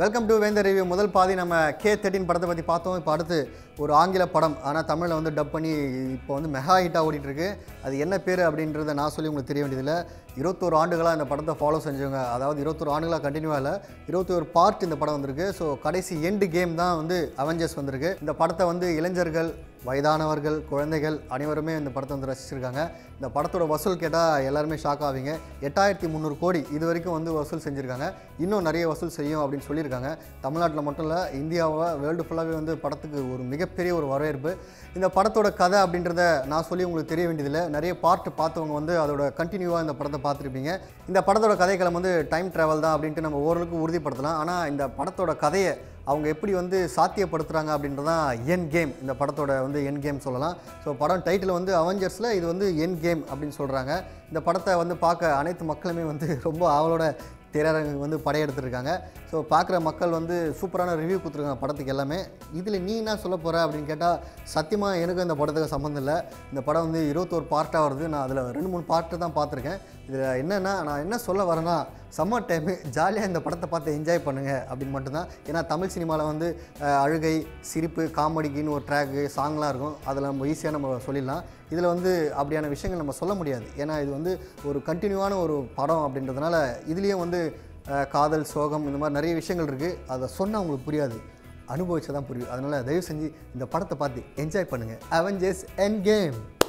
welcome to வேந்தர் review முதல் பாதி நம்ம கே தேர்ட்டின் படத்தை பற்றி பார்த்தோம் இப்போ அடுத்து ஒரு ஆங்கில படம் ஆனால் தமிழில் வந்து டப் பண்ணி இப்போ வந்து மெகா ஹிட்டாக ஓடிட்டு இருக்கு அது என்ன பேர் அப்படின்றத நான் சொல்லி உங்களுக்கு தெரிய வேண்டியதில்லை இருபத்தோரு ஆண்டுகளாக இந்த படத்தை ஃபாலோ செஞ்சவங்க அதாவது இருபத்தொரு ஆண்டுகளாக கண்டினியூவாக இல்லை இருபத்தொரு பார்ட் இந்த படம் வந்திருக்கு ஸோ கடைசி எண்டு கேம் தான் வந்து அவெஞ்சர்ஸ் வந்திருக்கு இந்த படத்தை வந்து இளைஞர்கள் வயதானவர்கள் குழந்தைகள் அனைவருமே இந்த படத்தை வந்து ரசிச்சிருக்காங்க இந்த படத்தோட வசூல் கேட்டால் எல்லாருமே ஷாக் ஆவீங்க எட்டாயிரத்தி முந்நூறு கோடி இது வரைக்கும் வந்து வசூல் செஞ்சுருக்காங்க இன்னும் நிறைய வசூல் செய்யும் அப்படின்னு சொல்லியிருக்காங்க தமிழ்நாட்டில் மட்டும் இல்லை இந்தியாவை வேர்ல்டு ஃபுல்லாகவே வந்து படத்துக்கு ஒரு மிகப்பெரிய ஒரு வரவேற்பு இந்த படத்தோட கதை அப்படின்றத நான் சொல்லி உங்களுக்கு தெரிய வேண்டியதில்லை நிறைய பார்ட் பார்த்தவங்க வந்து அதோட கண்டினியூவாக இந்த படத்தை பார்த்துருப்பீங்க இந்த படத்தோட கதைக்களம் வந்து டைம் ட்ராவல் தான் அப்படின்ட்டு நம்ம ஓரளவுக்கு உறுதிப்படுத்தலாம் ஆனால் இந்த படத்தோட கதையை அவங்க எப்படி வந்து சாத்தியப்படுத்துகிறாங்க அப்படின்றதான் என் கேம் இந்த படத்தோட வந்து என் கேம் சொல்லலாம் ஸோ படம் டைட்டில் வந்து அவெஞ்சர்ஸில் இது வந்து என் கேம் அப்படின்னு சொல்கிறாங்க இந்த படத்தை வந்து பார்க்க அனைத்து மக்களுமே வந்து ரொம்ப அவளோட திரையரங்கு வந்து படையெடுத்துருக்காங்க ஸோ பார்க்குற மக்கள் வந்து சூப்பரான ரிவ்யூ கொடுத்துருக்காங்க படத்துக்கு எல்லாமே இதில் நீ என்ன சொல்ல போகிற அப்படின்னு கேட்டால் சத்தியமாக எனக்கு இந்த படத்துக்கு சம்மந்தம் இல்லை இந்த படம் வந்து இருபத்தோரு பார்ட்டாக வருது நான் அதில் ரெண்டு மூணு பார்ட்டு தான் பார்த்துருக்கேன் இதில் என்னென்னா நான் என்ன சொல்ல வரேன்னா சம்மர் டைமு ஜாலியாக இந்த படத்தை பார்த்து என்ஜாய் பண்ணுங்கள் அப்படின்னு மட்டும்தான் ஏன்னா தமிழ் சினிமாவில் வந்து அஹ், அழுகை சிரிப்பு காமெடிக்குன்னு ஒரு ட்ராக்கு சாங்லாம் இருக்கும் அதில் நம்ம ஈஸியாக நம்ம சொல்லிடலாம் இதில் வந்து அப்படியான விஷயங்கள் நம்ம சொல்ல முடியாது ஏன்னா இது வந்து ஒரு கண்டினியூவான ஒரு படம் அப்படின்றதுனால இதுலேயும் வந்து அஹ், காதல் சோகம் இந்த மாதிரி நிறைய விஷயங்கள் இருக்குது அதை சொன்னால் உங்களுக்கு புரியாது அனுபவிச்சா தான் புரியும் அதனால் தயவு செஞ்சு இந்த படத்தை பார்த்து என்ஜாய் பண்ணுங்கள் அவெஞ்சர்ஸ் என் கேம்